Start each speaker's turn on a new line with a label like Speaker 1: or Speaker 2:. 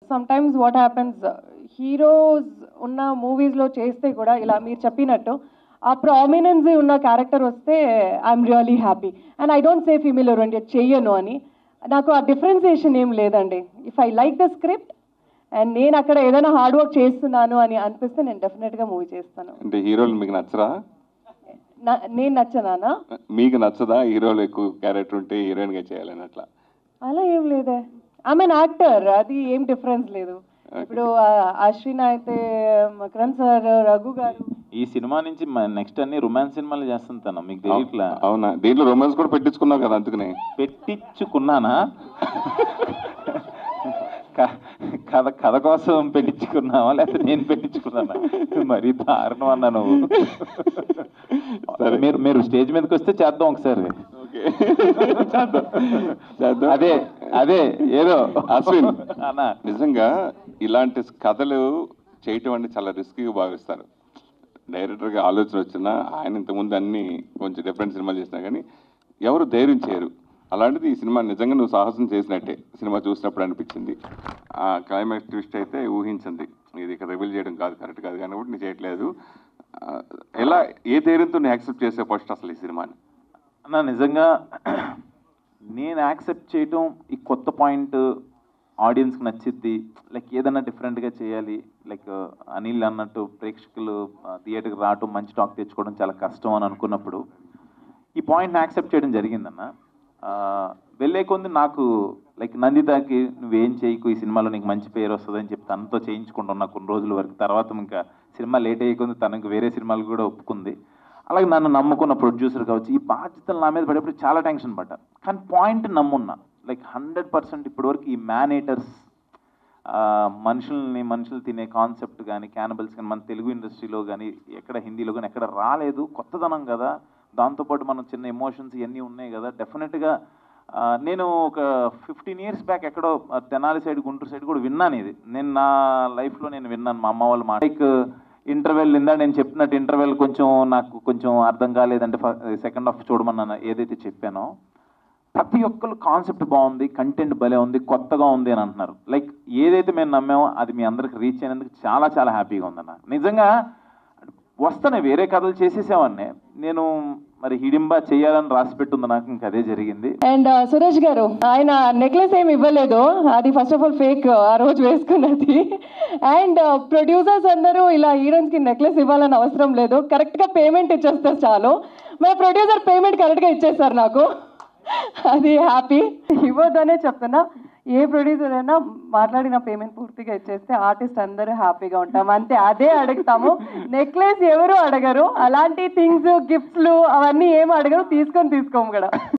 Speaker 1: Some times what happens heroes ఉన్న మూవీస్లో చేస్తే కూడా ఇలా మీరు చెప్పినట్టు ఆ ప్రామినెన్సీ ఉన్న క్యారెక్టర్ వస్తే I'm really happy and I don't say female oriented చెయ్యను అని నాకు ఆ డిఫరెన్సియేషన్ ఏం లేదండి if I like the script and నేను అక్కడ ఏదైనా హార్డ్ వర్క్ చేస్తున్నాను అని అనిపిస్తే నేను డెఫినెట్గా మూవీ చేస్తాను
Speaker 2: అంటే హీరోలు మీకు నచ్చరా
Speaker 1: నా- నేను నచ్చనానా
Speaker 2: మీకు నచ్చదా హీరోలు ఎక్కువ క్యారెక్టర్ ఉంటే హీరోయిన్గా చేయాలని అట్లా
Speaker 1: అలా ఏం లేదే ఆమె యాక్టర్ అది ఏం డిఫరెన్స్ లేదు ఇప్పుడు ఆ, అశ్విన్ అయితే మకరన్ సార్ రఘు గారు
Speaker 3: ఈ సినిమా నుంచి నెక్స్ట్ అన్ని రొమాన్స్ సినిమాలు చేస్తుంటాను మీకు తెలియట్లా
Speaker 2: అవునా దీంట్లో రొమాన్స్ కూడా పెట్టించుకున్నావు కదా అందుకనే
Speaker 3: పెట్టించుకున్నానా క- కథ కథ కోసం పెట్టించుకున్నావా లేకపోతే నేను పెట్టించుకున్నానా మరీ దారుణం అన్నా నువ్వు
Speaker 2: సరే.
Speaker 3: మీరు మీరు స్టేజ్ మీదకి వస్తే చేద్దాం ఒకసారి
Speaker 2: ఓకే చేద్దాం చేద్దాం
Speaker 3: అదే అదే ఏదో
Speaker 2: అశ్విన్
Speaker 3: అన్నా
Speaker 2: నిజంగా ఇలాంటి కథలు చేయటం అంటే చాలా రిస్కీగా భావిస్తారు డైరెక్టర్గా ఆలోచన వచ్చినా ఆయన ఇంతకుముందు అన్ని కొంచెం డిఫరెంట్ సినిమాలు చేసినా కానీ ఎవరు ధైర్యం చేయరు అలాంటిది ఈ సినిమా నిజంగా నువ్వు సాహసం చేసినట్టే సినిమా చూసినప్పుడు అనిపించింది ఆ క్లైమాక్స్ ట్విస్ట్ అయితే ఊహించింది ఇది ఇక్కడ రివీల్ చేయడం కాదు కరెక్ట్ కాదు కానీ నేను చేయట్లేదు ఆ, ఎలా ఏ ధైర్యంతో నువ్వు యాక్సెప్ట్ చేసే ఫస్ట్ అసలు ఈ సినిమాని
Speaker 3: అన్న నిజంగా నేను యాక్సెప్ట్ చేయటం ఈ కొత్త పాయింట్ ఆడియన్స్కి నచ్చిద్ది లైక్ ఏదైనా డిఫరెంట్గా చేయాలి లైక్ అనిల్ అన్నట్టు ప్రేక్షకులు థియేటర్కి రావటం మంచి టాక్ తెచ్చుకోవడం చాలా కష్టం అని అనుకున్నప్పుడు ఈ పాయింట్ని యాక్సెప్ట్ చేయడం జరిగిందన్న ఆ, వెళ్ళే కొంది నాకు లైక్ నందితాకి నువ్వేం చేయకు ఈ సినిమాలో నీకు మంచి పేరు వస్తుందని చెప్పి తనతో చేయించుకుంటున్నా కొన్ని రోజుల వరకు తర్వాత ఇంకా సినిమా లేట్ అయ్యకుంది తనకు వేరే సినిమాలు కూడా ఒప్పుకుంది అలాగే నన్ను నమ్ముకున్న ప్రొడ్యూసర్ కావచ్చు ఈ బాధ్యతలు నా మీద పడేప్పుడు చాలా టెన్షన్ పడ్డా కానీ పాయింట్ నమ్మున్నా లైక్ హండ్రెడ్ పర్సెంట్ ఇప్పటివరకు ఈ మ్యానేటర్స్ మనుషుల్ని మనుషులు తినే కాన్సెప్ట్ కానీ క్యానబల్స్ కానీ మన తెలుగు ఇండస్ట్రీలో కానీ ఎక్కడ హిందీలో కానీ ఎక్కడ రాలేదు కొత్తదనం కదా దాంతోపాటు మనం చిన్న ఎమోషన్స్ ఇవన్నీ ఉన్నాయి కదా డెఫినెట్గా నేను ఒక ఫిఫ్టీన్ ఇయర్స్ బ్యాక్ ఎక్కడో ఆ, తెనాలి సైడ్ గుంటూరు సైడ్ కూడా విన్నాను ఇది నేను నా లైఫ్లో నేను విన్నాను మా అమ్మ వాళ్ళ మాట లైక్ ఇంటర్వెల్ ఇందా నేను చెప్పినట్టు ఇంటర్వెల్ కొంచెం నాకు కొంచెం అర్థం కాలేదంటే సెకండ్ హాఫ్ చూడమన్నాను ఏదైతే చెప్పానో ప్రతి ఒక్కరు కాన్సెప్ట్ బాగుంది కంటెంట్ భలే ఉంది కొత్తగా ఉంది అని అంటున్నారు లైక్ ఏదైతే మేము నమ్మామో అది మీ అందరికి రీచ్ అయినందుకు చాలా చాలా హ్యాపీగా ఉందన్న నిజంగా వస్తానే వేరే కథలు చేసేసేవాడిని నేను మరి హిడింబా చేయాలని రాసి పెట్టుంది నాకు ఇంకా అదే జరిగింది
Speaker 1: అండ్ సురేష్ గారు ఆయన నెక్లెస్ ఏమి ఇవ్వలేదు అది ఫస్ట్ ఆఫ్ ఆల్ ఫేక్ ఆ రోజు వేసుకున్నది అండ్ ప్రొడ్యూసర్స్ అందరూ ఇలా హీరోయిన్స్ కి నెక్లెస్ ఇవ్వాలని అవసరం లేదు కరెక్ట్ గా పేమెంట్ ఇచ్చేస్తే చాలు మా ప్రొడ్యూసర్ పేమెంట్ కరెక్ట్ గా ఇచ్చేస్తారు నాకు అది హ్యాపీ ఇవ్వద్దనే చెప్తున్నా ఏ ప్రొడ్యూసర్ అయినా మాట్లాడిన పేమెంట్ పూర్తిగా ఇచ్చేస్తే ఆర్టిస్ట్ అందరూ హ్యాపీగా ఉంటాం అంతే అదే అడుగుతాము నెక్లెస్ ఎవరు అడగరు అలాంటి థింగ్స్ గిఫ్ట్స్లు అవన్నీ ఏం అడగరు తీసుకొని తీసుకోము కూడా